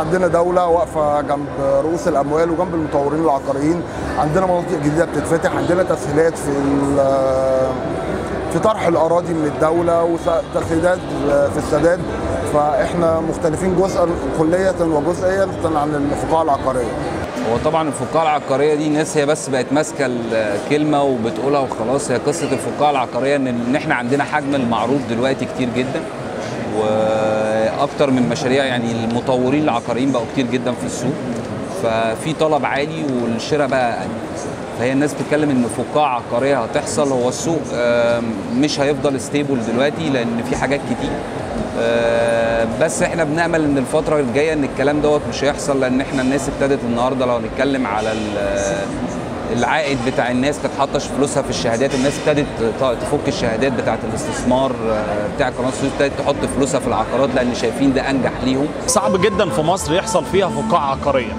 عندنا دوله واقفه جنب رؤوس الاموال وجنب المطورين العقاريين عندنا مناطق جديده بتتفتح عندنا تسهيلات في ال- في طرح الاراضي من الدوله وتسهيلات في السداد فاحنا مختلفين جزءا كليه وجزئيا عن الفقاعه العقاريه هو طبعا الفقاعه العقاريه دي ناس هي بس بقت ماسكه الكلمه وبتقولها وخلاص هي قصه الفقاعه العقاريه ان ان احنا عندنا حجم المعروض دلوقتي كتير جدا واكتر من مشاريع يعني المطورين العقاريين بقوا كتير جدا في السوق ففي طلب عالي والشراء بقى اقل فهي الناس بتتكلم ان فقاعه عقاريه هتحصل هو السوق آم، مش هيفضل ستيبل دلوقتي لان في حاجات كتير آه، بس احنا بنامل ان الفتره الجايه ان الكلام دوت مش هيحصل لان احنا الناس ابتدت النهارده لو هنتكلم على ال- العائد بتاع الناس كانت حاطه فلوسها في الشهادات الناس ابتدت ت- تفك الشهادات بتاعه الاستثمار آه، بتاع قناه السويس ابتدت تحط فلوسها في العقارات لان شايفين ده انجح ليهم صعب جدا في مصر يحصل فيها فقاعة عقارية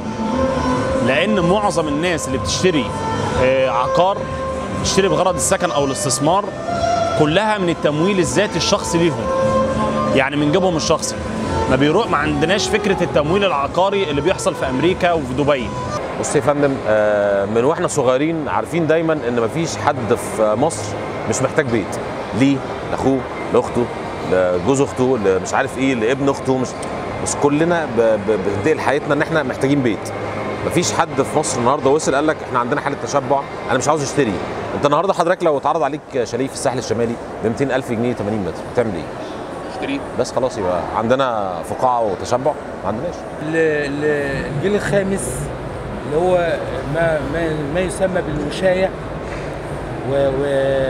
لأن معظم الناس اللي بتشتري آه، عقار بتشتري بغرض السكن أو الاستثمار كلها من التمويل الذاتي الشخصي ليهم يعني من جيبهم الشخصي ما بيروح ما عندناش فكرة التمويل العقاري اللي بيحصل في أمريكا وفي دبي بص يا فندم آه، من واحنا صغيرين عارفين دايما ان مفيش حد في مصر مش محتاج بيت ليه لاخوه لاخته لجوز اخته مش عارف ايه لابن اخته مش بس كلنا ب- ب- بتنتقل حياتنا ان احنا محتاجين بيت مفيش حد في مصر النهارده وصل قال لك احنا عندنا حاله تشبع انا مش عاوز اشتري انت النهارده حضرتك لو اتعرض عليك شاليه في الساحل الشمالي ب 200000 جنيه 80 متر هتعمل ايه؟ اشتري بس خلاص يبقى عندنا فقاعه وتشبع ما عندناش ال- ال- الجيل الخامس اللي هو ما ما, ما يسمى بالوشايه و و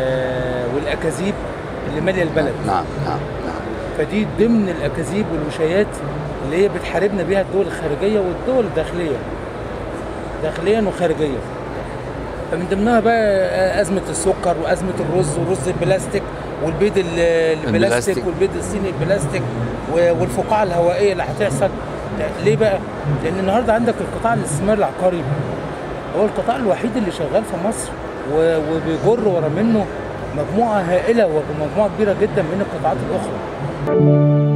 والاكاذيب اللي ماليه البلد نعم نعم نعم فدي ضمن الاكاذيب والوشايات اللي هي بتحاربنا بيها الدول الخارجيه والدول الداخليه داخليا وخارجيا فمن ضمنها بقى ازمه السكر وازمه الرز ورز البلاستيك والبيض ال- البلاستيك البلاستيك. والبيض الصيني البلاستيك و- والفقاعه الهوائيه اللي هتحصل ليه بقى؟ لان النهارده عندك القطاع الاستثمار العقاري هو القطاع الوحيد اللي شغال في مصر و- وبيجر ورا منه مجموعه هائله ومجموعه كبيره جدا من القطاعات الاخرى